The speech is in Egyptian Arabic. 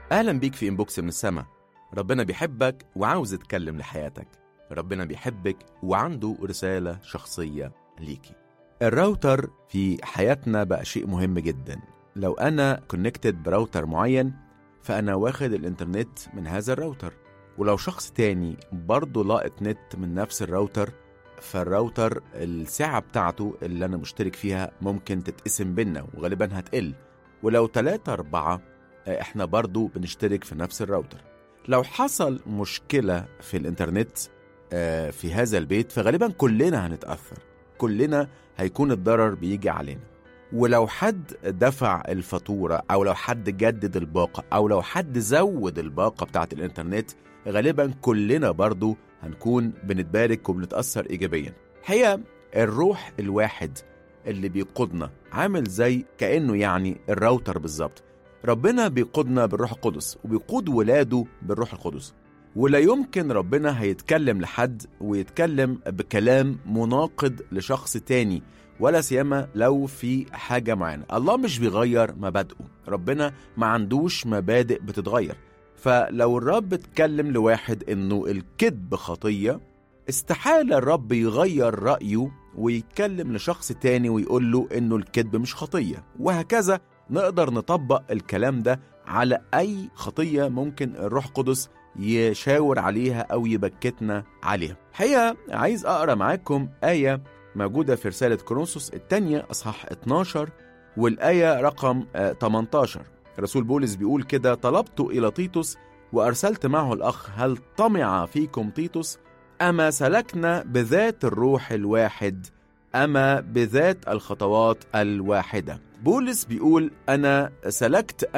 أهلا بيك في إنبوكس من السما ربنا بيحبك وعاوز يتكلم لحياتك ربنا بيحبك وعنده رسالة شخصية ليكي الراوتر في حياتنا بقى شيء مهم جدا لو أنا كونكتد براوتر معين فأنا واخد الإنترنت من هذا الراوتر ولو شخص تاني برضه لاقط نت من نفس الراوتر فالراوتر السعة بتاعته اللي أنا مشترك فيها ممكن تتقسم بينا وغالبا هتقل ولو تلاتة أربعة آه، إحنا برضو بنشترك في نفس الراوتر لو حصل مشكلة في الإنترنت آه، في هذا البيت فغالبا كلنا هنتأثر كلنا هيكون الضرر بيجي علينا ولو حد دفع الفاتورة أو لو حد جدد الباقة أو لو حد زود الباقة بتاعت الإنترنت غالبا كلنا برضو هنكون بنتبارك وبنتأثر إيجابيا هي الروح الواحد اللي بيقودنا عامل زي كأنه يعني الراوتر بالظبط ربنا بيقودنا بالروح القدس وبيقود ولاده بالروح القدس ولا يمكن ربنا هيتكلم لحد ويتكلم بكلام مناقض لشخص تاني ولا سيما لو في حاجة معينة الله مش بيغير مبادئه ربنا ما عندوش مبادئ بتتغير فلو الرب اتكلم لواحد انه الكذب خطية استحالة الرب يغير رأيه ويتكلم لشخص تاني ويقول له انه الكذب مش خطية وهكذا نقدر نطبق الكلام ده على اي خطية ممكن الروح القدس يشاور عليها او يبكتنا عليها حقيقة عايز اقرا معاكم آية موجودة في رسالة كورنثوس الثانية اصحاح 12 والآية رقم آه، 18 رسول بولس بيقول كده طلبت إلى تيتوس وأرسلت معه الأخ هل طمع فيكم تيتوس أما سلكنا بذات الروح الواحد أما بذات الخطوات الواحدة بولس بيقول أنا سلكت